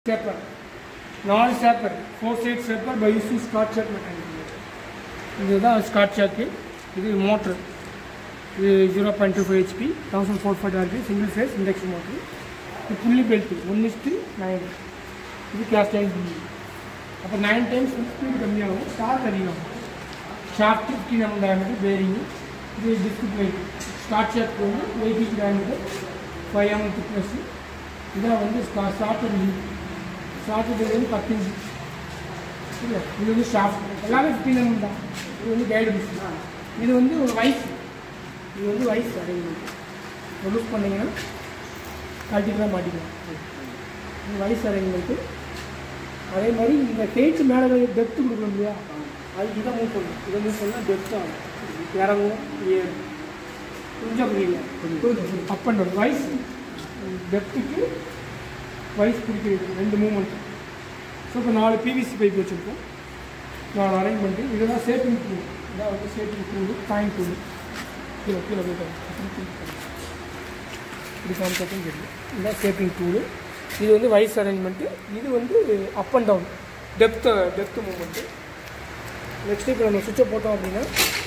stepper. நாலு stepper four side stepper by using scotch yoke mechanism இதுதான் scotch yoke இது motor இது zero point two five HP thousand four five RP single phase induction motor இது pulley belt one is to nine இது class time pulley அப்போ nine times speed கம்மியாகும் start அதிகம் shaft fifteen M diameter bearing இது disc plate start shock வந்து eighty diameter five M thickness இதான் வந்து ஸ்டா ஸ்டார்டர் ஸ்டார்டர் வந்து பத்து இன்ச்சு இல்லை இது வந்து ஷாஃப்ட் எல்லாமே ஃபிஃப்டின் எம் தான் இது வந்து கைடு பிஸ் இது வந்து ஒரு வயசு இது வந்து வயசு அரேஞ்ச்மெண்ட் யூஸ் பண்ணிங்கன்னா கழட்டிக்கலாம் மாட்டிக்கலாம் இது வயசு அரேஞ்ச்மெண்ட்டு அதே மாதிரி இந்த கேட்டு மேலே டெப்த்து கொடுக்கணும் இல்லையா அதுக்கு இதை மூவ் பண்ணணும் இதை மூவ் பண்ணால் டெப்த் ஆகும் இறங்கும் ஏறும் கொஞ்சம் புரியல அப் அண்ட் டவுன் வயசு டெப்த்துக்கு வயசு பிடிக்கிறது ரெண்டு மூமெண்ட் ஸோ இப்போ நாலு பிவிசி பைப் வச்சுருக்கோம் நாலு அரேஞ்ச்மெண்ட்டு இதுதான் சேஃப்டிங் டூல் இதான் வந்து சேஃப்டிங் டூல் டைம் டூல் கீழே கீழே போய் பாருங்க. இப்படி காமிச்சாக்கும் தெரியும் இதுதான் சேஃப்டிங் டூலு இது வந்து வயசு அரேஞ்ச்மெண்ட்டு இது வந்து up and down depth depth movement next இப்போ நம்ம சுவிட்சை போட்டோம் அப்படின்னா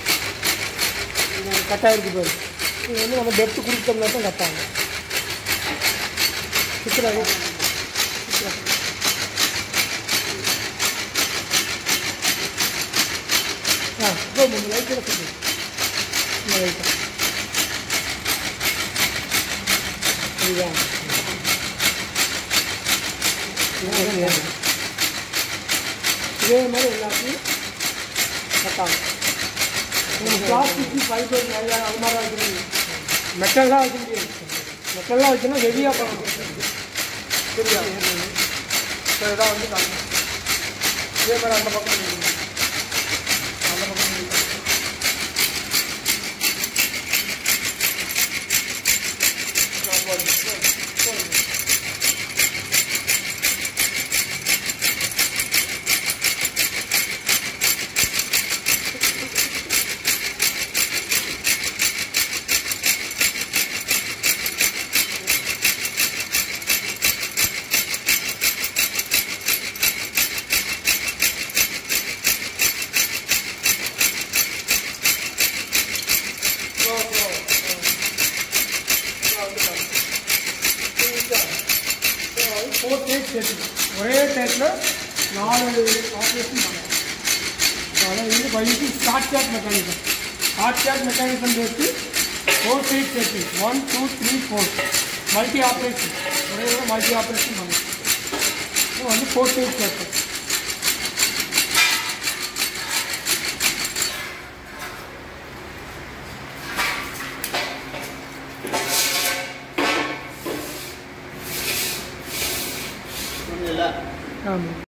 கட்டாக இருக்குது பாரு இது வந்து நம்ம டெப்த்து கொடுத்தோம்னா தான் கட் ஆகும் சுற்றுலாவே ஆ இதோ மூணு லைட்டில் சுற்று இந்த லைட்டாக இதுதான் இதே மாதிரி எல்லாத்தையும் கட்டாகும் பிளாஸ்டிக் ஃபைபர் நிறையா அது மாதிரி வைக்க முடியும் மெட்டல்லாம் வைக்க முடியாது மெட்டல்லாம் வச்சுன்னா ஹெவியாக பண்ணணும் சரியா ஸோ இதான் வந்து காரணம் இதே மாதிரி அந்த பக்கம் பண்ணிக்கணும். அந்த பக்கம் பண்ணிக்கணும். ஆ, போதும். போதும். போதும். Slow, slow. ஆ. ஆ, வந்து பாருங்க. புரியுதா? ஸோ அது ஃபோர் டேக் சேர்த்து ஒரே டேக்கில் நாலு ஆப்ரேஷன் பண்ணலாம் அதான் இது bike start shot mechanism start shot mechanism சேர்த்து ஃபோர் சைட் சேர்த்து one two three four multi operation ஒரே ஒரு மல்டி ஆப்ரேஷன் பண்ணலாம் இது வந்து ஃபோர் சைட் சேர்த்து புரியுதுல்ல ஆமாம்